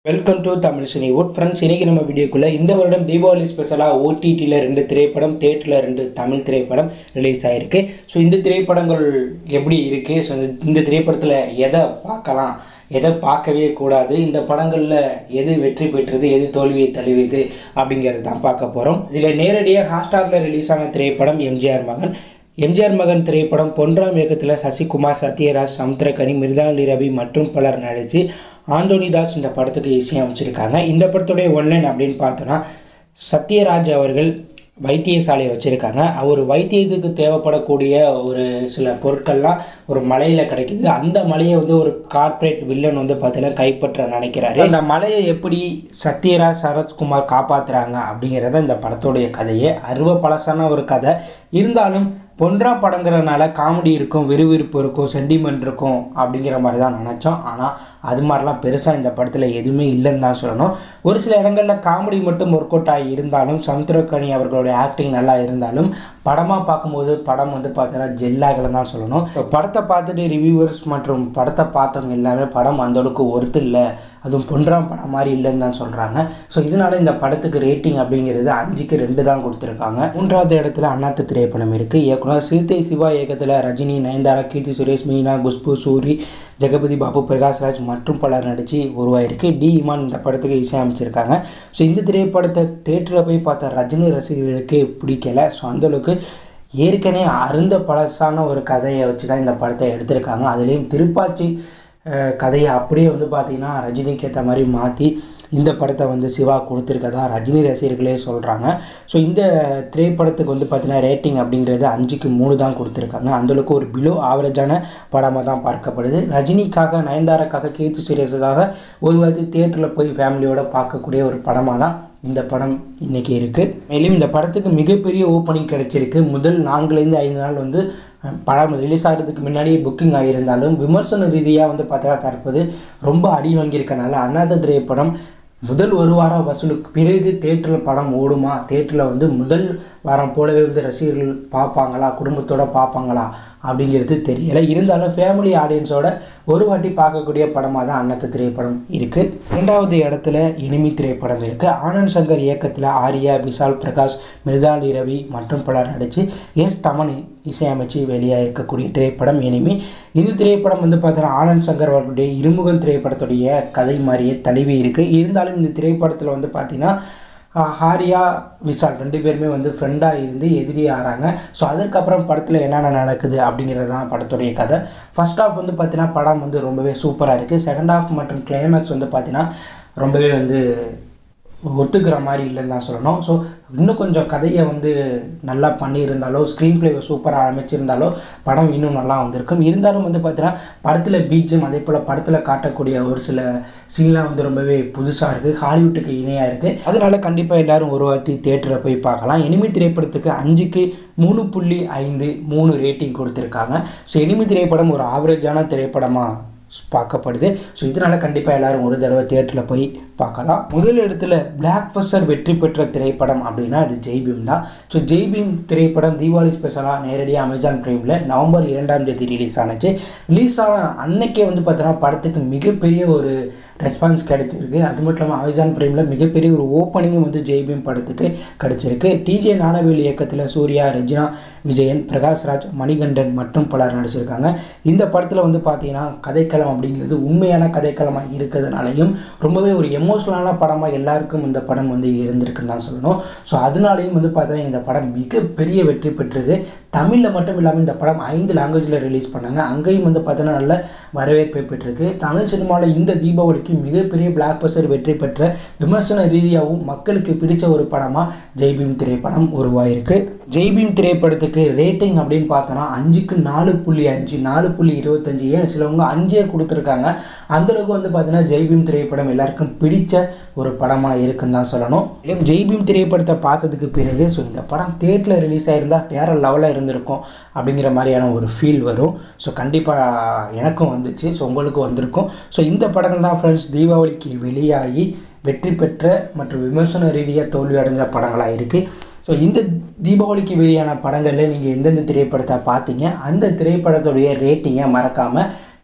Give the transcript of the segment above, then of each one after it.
welcome to Tamil Cinewood friends இன்னைக்கு நம்ம வீடியோக்குள்ள இந்த வருடம் தீபாவளி ஸ்பெஷலாக ஓடிடியில் ரெண்டு திரைப்படம் தேட்டரில் ரெண்டு தமிழ் திரைப்படம் ரிலீஸ் ஆகிருக்கு ஸோ இந்த திரைப்படங்கள் எப்படி இருக்குது ஸோ இந்த திரைப்படத்தில் எதை பார்க்கலாம் எதை பார்க்கவே கூடாது இந்த படங்களில் எது வெற்றி பெற்றது எது தோல்வியை தழுவியது அப்படிங்கிறது தான் பார்க்க போகிறோம் இதில் நேரடியாக ஹாட்ஸ்டாரில் ரிலீஸ் ஆன திரைப்படம் எம்ஜிஆர் மகன் எம்ஜிஆர் மகன் திரைப்படம் பொன்றாம் இயக்கத்தில் சசிகுமார் சத்யராஜ் சமுத்திரகனி மிருதாளி ரவி மற்றும் பலர் நடித்து ஆண்டோனி தாஸ் இந்த படத்துக்கு இசையமைச்சிருக்காங்க இந்த படத்துடைய ஒன்லைன் அப்படின்னு பார்த்தோன்னா சத்யராஜ் அவர்கள் வைத்தியசாலை வச்சுருக்காங்க அவர் வைத்தியத்துக்கு தேவைப்படக்கூடிய ஒரு சில பொருட்கள்லாம் ஒரு மலையில் கிடைக்குது அந்த மலையை வந்து ஒரு கார்ப்பரேட் வில்லன் வந்து பார்த்தீங்கன்னா கைப்பற்ற நினைக்கிறாரு அந்த மலையை எப்படி சத்யராஜ் சரத்குமார் காப்பாற்றுறாங்க அப்படிங்கிறத இந்த படத்துடைய கதையே அருவ பழசான ஒரு கதை இருந்தாலும் பொன்றா படங்கிறனால காமெடி இருக்கும் விறுவிறுப்பு இருக்கும் சென்டிமெண்ட் இருக்கும் அப்படிங்கிற மாதிரி தான் நினச்சோம் ஆனால் அது மாதிரிலாம் பெருசாக இந்த படத்தில் எதுவுமே இல்லைன்னு தான் சொல்லணும் ஒரு சில இடங்களில் காமெடி மட்டும் ஒர்க் அவுட் ஆகி இருந்தாலும் சமுத்திரக்கனி அவர்களுடைய ஆக்டிங் நல்லா இருந்தாலும் படமாக பார்க்கும்போது படம் வந்து பார்த்தீங்கன்னா ஜெல்லாகலன்னு தான் சொல்லணும் இப்போ படத்தை பார்த்துட்டு ரிவ்யூவர்ஸ் மற்றும் படத்தை பார்த்தவங்க எல்லாமே படம் அந்தளவுக்கு ஒருத்து இல்லை அதுவும் பொன்றாம் படம் மாதிரி இல்லைன்னு தான் சொல்கிறாங்க ஸோ இதனால இந்த படத்துக்கு ரேட்டிங் அப்படிங்கிறது அஞ்சுக்கு ரெண்டு தான் கொடுத்துருக்காங்க மூன்றாவது இடத்துல அண்ணாத்து திரைப்படம் இருக்குது இயக்குனர் சிறுத்தை சிவா இயக்கத்தில் ரஜினி நயன்தாரா கீர்த்தி சுரேஷ் மீனா குஷ்பு சூரி ஜெகபதி பாபு பிரகாஷ்ராஜ் மற்றும் பலர் நடித்து உருவாயிருக்கு டி இமான் இந்த படத்துக்கு இசையமைச்சிருக்காங்க ஸோ இந்த திரைப்படத்தை தேட்டரில் போய் பார்த்த ரஜினி ரசிகர்களுக்கு பிடிக்கல ஸோ அந்தளவுக்கு ஏற்கனவே அருந்த பழசான ஒரு கதையை வச்சு தான் இந்த படத்தை எடுத்திருக்காங்க அதுலேயும் திருப்பாச்சி அஹ், கதையை அப்படியே வந்து பார்த்திங்கன்னா ரஜினிக்கு ஏற்ற மாதிரி மாற்றி இந்த படத்தை வந்து சிவா கொடுத்துருக்கதா ரஜினி ரசிகர்களே சொல்கிறாங்க ஸோ இந்த திரைப்படத்துக்கு வந்து பார்த்தீங்கன்னா ரேட்டிங் அப்படிங்கிறது அஞ்சுக்கு மூணு தான் கொடுத்துருக்காங்க அந்தளவுக்கு ஒரு பிலோ ஆவரேஜான படமாக தான் பார்க்கப்படுது ரஜினிக்காக நயன்தாராக்காக கீர்த்தி சுரேஷுக்காக ஒரு வாரத்து தியேட்டரில் போய் ஃபேமிலியோட பார்க்கக்கூடிய ஒரு படமாக தான் இந்த படம் இன்னைக்கு இருக்குது மேலும் இந்த படத்துக்கு மிகப்பெரிய ஓப்பனிங் கிடைச்சிருக்கு முதல் நான்குலேருந்து ஐந்து நாள் வந்து அஹ், படம் ரிலீஸ் ஆகிறதுக்கு முன்னாடியே புக்கிங் ஆகியிருந்தாலும் விமர்சன ரீதியாக வந்து பார்த்தா தற்போது ரொம்ப அடி வாங்கியிருக்கனால அண்ணாத்த திரைப்படம் முதல் ஒரு வாரம் வசூலுக்கு பிறகு தேட்டரில் படம் ஓடுமா தேட்டரில் வந்து முதல் வாரம் போலவே வந்து ரசிகர்கள் பார்ப்பாங்களா குடும்பத்தோட பார்ப்பாங்களா அப்படிங்கிறது தெரியலை இருந்தாலும் ஃபேமிலி ஆடியன்ஸோட ஒரு வாட்டி பார்க்கக்கூடிய படமாக தான் அன்னத்த திரைப்படம் இருக்குது ரெண்டாவது இடத்துல இனிமி திரைப்படம் இருக்குது ஆனந்த் சங்கர் இயக்கத்தில் ஆர்யா விஷால் பிரகாஷ் மிருதாளி ரவி மற்றும் பலர் நடித்து எஸ் தமன் இசையமைச்சு வெளியாக இருக்கக்கூடிய திரைப்படம் இனிமி இந்த திரைப்படம் வந்து பார்த்தோன்னா ஆனந்த் சங்கர் அவர்களுடைய இருமுகன் திரைப்படத்துடைய கதை மாதிரியே தழுவி இருக்குது இருந்தாலும் இந்த திரைப்படத்தில் வந்து பார்த்தீங்கன்னா ஆஹ் ஹாரியா விஷால் ரெண்டு பேருமே வந்து ஃப்ரெண்டாக இருந்து எதிரியாக ஆறாங்க ஸோ அதுக்கப்புறம் படத்தில் என்னென்ன நடக்குது அப்படிங்கிறது தான் படத்துடைய கதை ஃபர்ஸ்ட் ஹாஃப் வந்து பார்த்தீங்கன்னா படம் வந்து ரொம்பவே சூப்பராக இருக்குது செகண்ட் ஹாஃப் மற்றும் கிளைமேக்ஸ் வந்து பார்த்தீங்கன்னா ரொம்பவே வந்து ஒத்துக்கிற மாதிரி இல்லைன்னு தான் சொல்லணும் ஸோ இன்னும் கொஞ்சம் கதையை வந்து நல்லா பண்ணியிருந்தாலோ ஸ்க்ரீன் பிளேவை சூப்பராக அமைச்சிருந்தாலோ படம் இன்னும் நல்லா வந்திருக்கும் இருந்தாலும் வந்து பார்த்தீங்கன்னா படத்தில் பீஜம் அதே போல் படத்தில் காட்டக்கூடிய ஒரு சில சீன்லாம் வந்து ரொம்பவே புதுசாக இருக்குது ஹாலிவுட்டுக்கு இணையாக இருக்குது அதனால கண்டிப்பாக எல்லாரும் ஒரு வாட்டி தேட்டரில் போய் பார்க்கலாம் எனிமி திரைப்படத்துக்கு அஞ்சுக்கு மூணு புள்ளி ஐந்து மூணு ரேட்டிங் கொடுத்துருக்காங்க ஸோ எனிமி திரைப்படம் ஒரு ஆவரேஜான திரைப்படமாக பார்க்கப்படுது ஸோ இதனால் கண்டிப்பாக எல்லாரும் ஒரு தடவை தியேட்டரில் போய் பார்க்கலாம் முதல் இடத்துல பிளாக் ஃபஸ்டர் வெற்றி பெற்ற திரைப்படம் அப்படின்னா அது ஜெய்பீம் தான் ஸோ ஜெய்பீம் திரைப்படம் தீபாவளி ஸ்பெஷலாக நேரடியாக அமேசான் ப்ரைமில் நவம்பர் இரண்டாம் தேதி ரிலீஸ் ஆனுச்சு ரிலீஸ் ஆன அன்னைக்கே வந்து பார்த்தோன்னா படத்துக்கு மிகப்பெரிய ஒரு ரெஸ்பான்ஸ் கிடைச்சிருக்கு அது மட்டும் இல்லாமல் அமேசான் ப்ரைமில் மிகப்பெரிய ஒரு ஓப்பனிங்கும் வந்து ஜெய்பீம் படத்துக்கு கிடைச்சிருக்கு டிஜே ஞானவேல் இயக்கத்தில் சூர்யா ரெஜினா விஜயன் பிரகாஷ்ராஜ் மணிகண்டன் மற்றும் பலர் நடிச்சிருக்காங்க இந்த படத்தில் வந்து பார்த்தீங்கன்னா கதைக்களம் அப்படிங்கிறது உண்மையான கதைக்களமாக இருக்கிறதுனாலையும் ரொம்பவே ஒரு எமோஷ்னலான படமாக எல்லாருக்கும் இந்த படம் வந்து இருந்திருக்குன்னு தான் சொல்லணும் ஸோ அதனாலையும் வந்து பார்த்தீங்கன்னா இந்த படம் மிகப்பெரிய வெற்றி பெற்றது தமிழில் மட்டும் இல்லாமல் இந்த படம் ஐந்து லாங்குவேஜில் ரிலீஸ் பண்ணாங்க அங்கேயும் வந்து பார்த்தீங்கன்னா நல்ல வரவேற்பை பெற்றிருக்கு தமிழ் சினிமாவில் இந்த தீபாவளிக்கு மிகப்பெரிய பிளாக் பஸ்டர் வெற்றி பெற்ற விமர்சன ரீதியாகவும் மக்களுக்கு பிடிச்ச ஒரு படமாக ஜெய்பீம் திரைப்படம் உருவாயிருக்கு ஜெய்பீம் திரைப்படத்துக்கு ரேட்டிங் அப்படின்னு பார்த்தோன்னா அஞ்சுக்கு நாலு புள்ளி அஞ்சு நாலு புள்ளி இருபத்தஞ்சு ஏன் சிலவங்க அஞ்சே கொடுத்துருக்காங்க அந்தளவுக்கு வந்து பார்த்தீங்கன்னா ஜெய்பீம் திரைப்படம் எல்லாருக்கும் பிடிச்ச ஒரு படமாக இருக்குன்னு தான் சொல்லணும் மேலும் ஜெய்பீம் திரைப்படத்தை பார்த்ததுக்கு பிறகு ஸோ இந்த படம் தேட்டரில் ரிலீஸ் ஆயிருந்தால் வேறு லெவலில் இருந்திருக்கும் அப்படிங்கிற மாதிரியான ஒரு ஃபீல் வரும் ஸோ கண்டிப்பாக எனக்கும் வந்துச்சு ஸோ உங்களுக்கும் வந்திருக்கும் ஸோ இந்த படங்கள் தான் ஃப்ரெண்ட்ஸ் தீபாவளிக்கு வெளியாகி வெற்றி பெற்ற மற்றும் விமர்சன ரீதியாக தோல்வி அடைஞ்ச படங்களாக இருக்குது ஸோ இந்த தீபாவளிக்கு வெளியான படங்களில் நீங்கள் எந்தெந்த திரைப்படத்தை பார்த்தீங்க அந்த திரைப்படத்துடைய ரேட்டிங்கை மறக்காமல்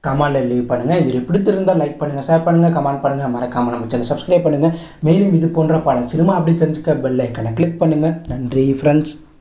கமெண்டில் லீவ் பண்ணுங்கள் இது பிடித்திருந்தால் லைக் பண்ணுங்கள் ஷேர் பண்ணுங்கள் கமெண்ட் பண்ணுங்கள் மறக்காமல் நம்ம சேனல் சப்ஸ்கிரைப் பண்ணுங்கள் மேலும் இது போன்ற பல சினிமா அப்படி தெரிஞ்சுக்க பெல் ஐக்கனை கிளிக் பண்ணுங்கள் நன்றி ஃப்ரெண்ட்ஸ்